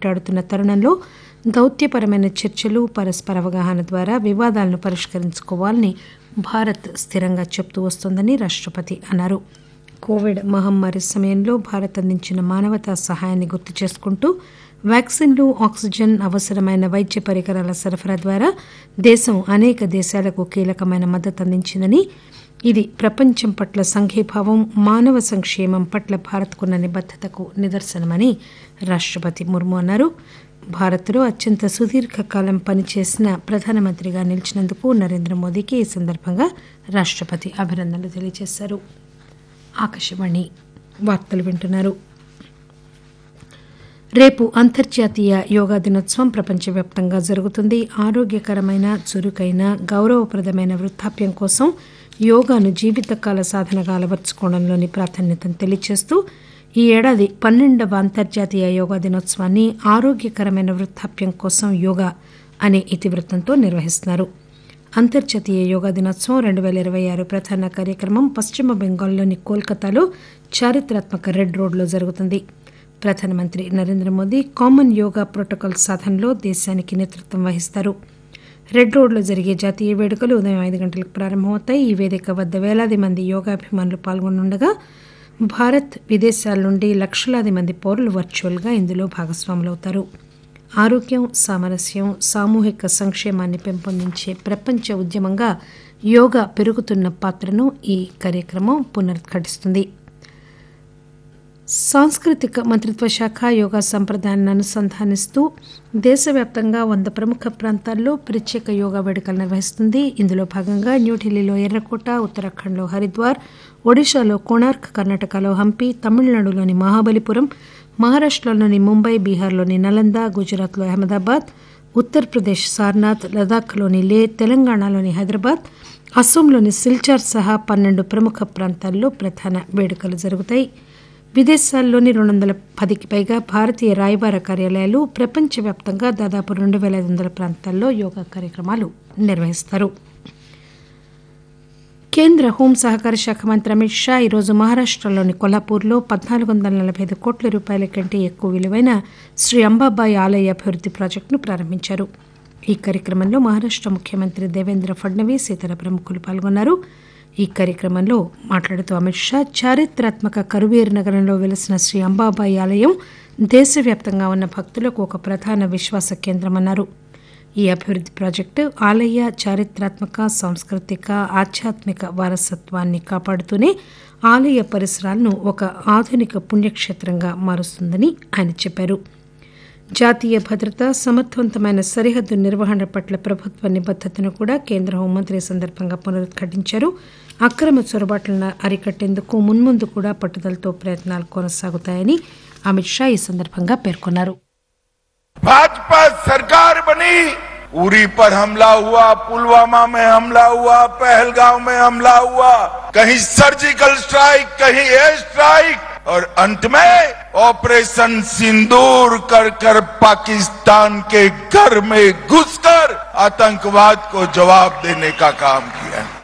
వెంటాడుతున్న తరుణంలో దౌత్యపరమైన చర్చలు పరస్పర అవగాహన ద్వారా వివాదాలను పరిష్కరించుకోవాలని భారత్ స్థిరంగా చెబుతూ వస్తోందని రాష్టపతి అన్నారు కోవిడ్ మహమ్మారి సమయంలో భారత్ అందించిన మానవతా సహాయాన్ని గుర్తు చేసుకుంటూ వ్యాక్సిన్లు ఆక్సిజన్ అవసరమైన వైద్య పరికరాల సరఫరా ద్వారా దేశం అనేక దేశాలకు కీలకమైన మద్దతు అందించిందని ఇది ప్రపంచం పట్ల సంఘీభావం మానవ సంక్షేమం పట్ల భారత్కున్న నిబద్దతకు నిదర్శనమని రాష్టపతి ముర్ము అన్నారు భారత్లో అత్యంత సుదీర్ఘకాలం పనిచేసిన ప్రధానమంత్రిగా నిలిచినందుకు నరేంద్ర మోదీకి ఈ సందర్భంగా రాష్టపతి అభినందనలు తెలియజేశారు ఆకాశవాణి వార్తలు వింటున్నారు రేపు అంతర్జాతీయ యోగా దినోత్సవం ప్రపంచవ్యాప్తంగా జరుగుతుంది ఆరోగ్యకరమైన చురుకైన గౌరవప్రదమైన వృద్ధాప్యం కోసం యోగాను జీవితకాల సాధనగా అలవర్చుకోవడంలోని ప్రాధాన్యతను తెలియజేస్తూ ఈ ఏడాది పన్నెండవ అంతర్జాతీయ యోగా దినోత్సవాన్ని ఆరోగ్యకరమైన వృద్ధాప్యం కోసం యోగా అనే ఇతివృత్తంతో నిర్వహిస్తున్నారు అంతర్జాతీయ యోగా దినోత్సవం రెండు పేల ఇరవై ఆరు ప్రధాన కార్యక్రమం పశ్చిమ బెంగాల్లోని కోల్కతాలో చారిత్రాత్మక రెడ్ రోడ్లో జరుగుతుంది ప్రధానమంత్రి నరేంద్ర మోదీ కామన్ యోగా ప్రోటోకాల్ సాధనలో దేశానికి నేతృత్వం వహిస్తారు రెడ్ రోడ్లో జరిగే జాతీయ వేడుకలు ఉదయం ఐదు గంటలకు ప్రారంభమవుతాయి ఈ వేదిక వద్ద వేలాది మంది యోగాభిమానులు పాల్గొనుండగా భారత్ విదేశాల నుండి లక్షలాది మంది పౌరులు వర్చువల్గా ఇందులో భాగస్వాములవుతారు ఆరోగ్యం సామరస్యం సామూహిక సంక్షేమాన్ని పెంపొందించే ప్రపంచ ఉద్యమంగా యోగా పెరుగుతున్న పాత్రను ఈ కార్యక్రమం పునరుద్ఘాటిస్తుంది సాంస్కృతిక మంత్రిత్వ శాఖ యోగా సంప్రదాయాన్ని అనుసంధానిస్తూ దేశవ్యాప్తంగా వంద ప్రముఖ ప్రాంతాల్లో ప్రత్యేక యోగా వేడుకలు నిర్వహిస్తుంది ఇందులో భాగంగా న్యూఢిల్లీలో ఎర్రకోట ఉత్తరాఖండ్లో హరిద్వార్ ఒడిశాలో కోణార్క్ కర్ణాటకలో హంపి తమిళనాడులోని మహాబలిపురం మహారాష్టలోని ముంబై బీహార్లోని నలంద గుజరాత్లో అహ్మదాబాద్ ఉత్తరప్రదేశ్ సార్నాథ్ లదాఖ్లోని లే తెలంగాణలోని హైదరాబాద్ అస్సోంలోని సిల్చార్ సహా పన్నెండు ప్రముఖ ప్రాంతాల్లో ప్రధాన వేడుకలు జరుగుతాయి విదేశాల్లోని రెండు వందల పదికి పైగా భారతీయ రాయబార కార్యాలయాలు ప్రపంచవ్యాప్తంగా దాదాపు రెండు పేల ఐదు వందల ప్రాంతాల్లో యోగా కార్యక్రమాలు నిర్వహిస్తారు కేంద్ర హోం సహకార శాఖ మంత్రి అమిత్ షా ఈరోజు మహారాష్టలోని కొల్హాపూర్లో పద్నాలుగు వందల నలభై ఐదు కోట్ల రూపాయల కంటే ఎక్కువ విలువైన శ్రీ అంబాబాయి ఆలయ అభివృద్ది ప్రాజెక్టును ప్రారంభించారు ఈ కార్యక్రమంలో మహారాష్ట ముఖ్యమంత్రి దేవేంద్ర ఫడ్నవీస్ ఇతర ప్రముఖులు పాల్గొన్నారు ఈ కార్యక్రమంలో మాట్లాడుతూ అమిత్ షా చారిత్రాత్మక కరువేరు నగరంలో వెలిసిన శ్రీ అంబాబాయి ఆలయం దేశవ్యాప్తంగా ఉన్న భక్తులకు ఒక ప్రధాన విశ్వాస కేంద్రమన్నారు ఈ అభివృద్ది ప్రాజెక్టు ఆలయ చారిత్రాత్మక సాంస్కృతిక ఆధ్యాత్మిక వారసత్వాన్ని కాపాడుతూనే ఆలయ పరిసరాలను ఒక ఆధునిక పుణ్యక్షేత్రంగా మారుస్తుందని ఆయన చెప్పారు జాతీయ భద్రత సమర్థవంతమైన సరిహద్దు నిర్వహణ పట్ల ప్రభుత్వ నిబద్దతను కూడా కేంద్ర హోంమంత్రి ఈ సందర్భంగా పునరుద్ఘాటించారు అక్రమ చొరబాట్లను అరికట్టేందుకు మున్ముందు కూడా పట్టుదలతో ప్రయత్నాలు కొనసాగుతాయని అమిత్ షా ఈ సందర్భంగా పేర్కొన్నారు भाजपा सरकार बनी उरी पर हमला हुआ पुलवामा में हमला हुआ पहलगांव में हमला हुआ कहीं सर्जिकल स्ट्राइक कहीं एयर स्ट्राइक और अंत में ऑपरेशन सिंदूर कर कर पाकिस्तान के घर में घुसकर आतंकवाद को जवाब देने का काम किया है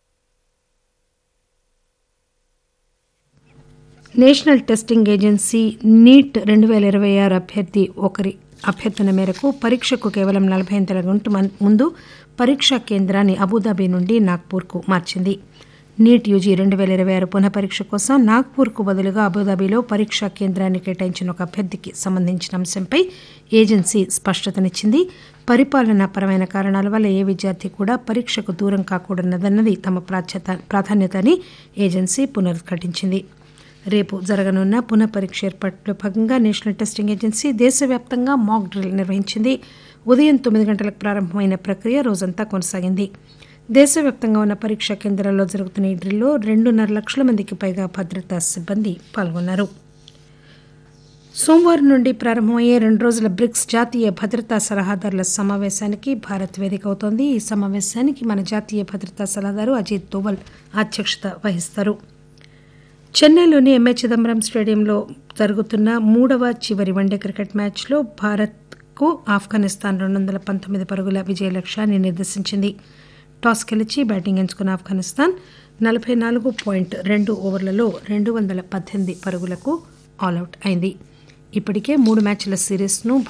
నేషనల్ టెస్టింగ్ ఏజెన్సీ నీట్ రెండు పేల ఇరవై ఆరు అభ్యర్థి ఒకరి అభ్యర్థన మేరకు పరీక్షకు కేవలం నలభై ఎనిమిది గంటల ముందు పరీక్షా కేంద్రాన్ని అబుదాబి నుండి నాగ్పూర్కు మార్చింది నీట్ యూజీ రెండు పేల ఇరవై ఆరు పునః పరీక్ష కోసం నాగ్పూర్కు బదులుగా అబుదాబిలో పరీక్షా కేంద్రాన్ని కేటాయించిన ఒక అభ్యర్థికి సంబంధించిన అంశంపై ఏజెన్సీ స్పష్టతనిచ్చింది పరిపాలనాపరమైన కారణాల వల్ల ఏ విద్యార్థి కూడా పరీక్షకు దూరం కాకూడదన్నది తమ ప్రాధాన్యత అని ఏజెన్సీ పునరుద్ఘాటించింది రేపు జరగనున్న పునః పరీక్ష ఏర్పాట్లో భాగంగా నేషనల్ టెస్టింగ్ ఏజెన్సీ దేశవ్యాప్తంగా మాక్ డ్రిల్ నిర్వహించింది ఉదయం తొమ్మిది గంటలకు ప్రారంభమైన ప్రక్రియ రోజంతా కొనసాగింది దేశవ్యాప్తంగా ఉన్న పరీక్షా కేంద్రాల్లో జరుగుతున్న ఈ డ్రిల్లో రెండున్నర లక్షల మందికి పైగా భద్రతా సిబ్బంది పాల్గొన్నారు సోమవారం నుండి ప్రారంభమయ్యే రెండు రోజుల బ్రిక్స్ జాతీయ భద్రతా సలహాదారుల సమావేశానికి భారత్ వేదిక అవుతోంది ఈ సమావేశానికి మన జాతీయ భద్రతా సలహాదారు అజిత్ దోవల్ అధ్యక్షత వహిస్తారు చెన్నైలోని ఎంఏ చిదంబరం స్టేడియంలో జరుగుతున్న మూడవ చివరి వన్డే క్రికెట్ మ్యాచ్లో భారత్కు ఆఫ్ఘనిస్తాన్ రెండు వందల పంతొమ్మిది పరుగుల విజయ లక్ష్యాన్ని నిర్దేశించింది టాస్ గెలిచి బ్యాటింగ్ ఎంచుకున్న ఆఫ్ఘనిస్తాన్ నలభై నాలుగు పాయింట్ రెండు ఓవర్లలో రెండు వందల పద్దెనిమిది పరుగులకు ఆలౌట్ అయింది ఇప్పటికే మూడు మ్యాచ్ల సిరీస్ను